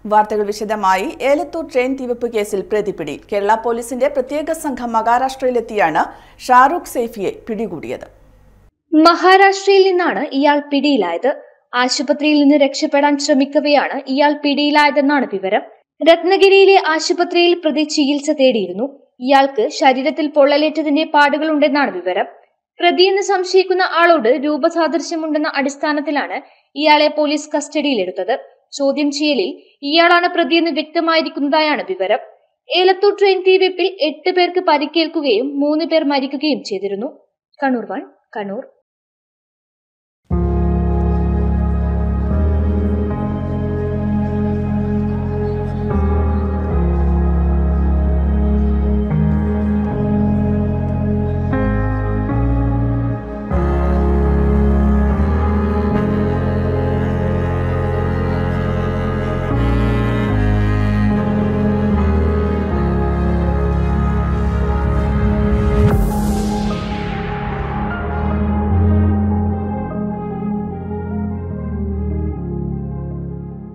വാർത്തകൾ വിശദമായി ഏലത്തൂർ ട്രെയിൻ തീവെപ്പ് കേസിൽ പ്രതിപിടി കേരള പോലീസിന്റെ പ്രത്യേക സംഘം മഹാരാഷ്ട്രയിലെത്തിയാണ് ഷാറൂഖ് സേഫിയെ പിടികൂടിയത് മഹാരാഷ്ട്രയിൽ നിന്നാണ് ഇയാൾ പിടിയിലായത് ആശുപത്രിയിൽ നിന്ന് രക്ഷപ്പെടാൻ ശ്രമിക്കവെയാണ് ഇയാൾ പിടിയിലായതെന്നാണ് വിവരം രത്നഗിരിയിലെ ആശുപത്രിയിൽ പ്രതി ചികിത്സ തേടിയിരുന്നു ഇയാൾക്ക് ശരീരത്തിൽ പൊള്ളലേറ്റതിന്റെ പാടുകളുണ്ടെന്നാണ് വിവരം പ്രതിയെന്ന് സംശയിക്കുന്ന ആളോട് രൂപസാദൃശ്യമുണ്ടെന്ന അടിസ്ഥാനത്തിലാണ് ഇയാളെ പോലീസ് കസ്റ്റഡിയിലെടുത്തത് ചോദ്യം ചെയ്യലിൽ ഇയാളാണ് പ്രതിയെന്ന് വ്യക്തമായിരിക്കുന്നതായാണ് വിവരം ഏലത്തൂർ ട്രെയിൻ തീവെപ്പിൽ എട്ട് പേർക്ക് പരിക്കേൽക്കുകയും മൂന്ന് പേർ മരിക്കുകയും ചെയ്തിരുന്നു കണ്ണൂർ വൺ കണ്ണൂർ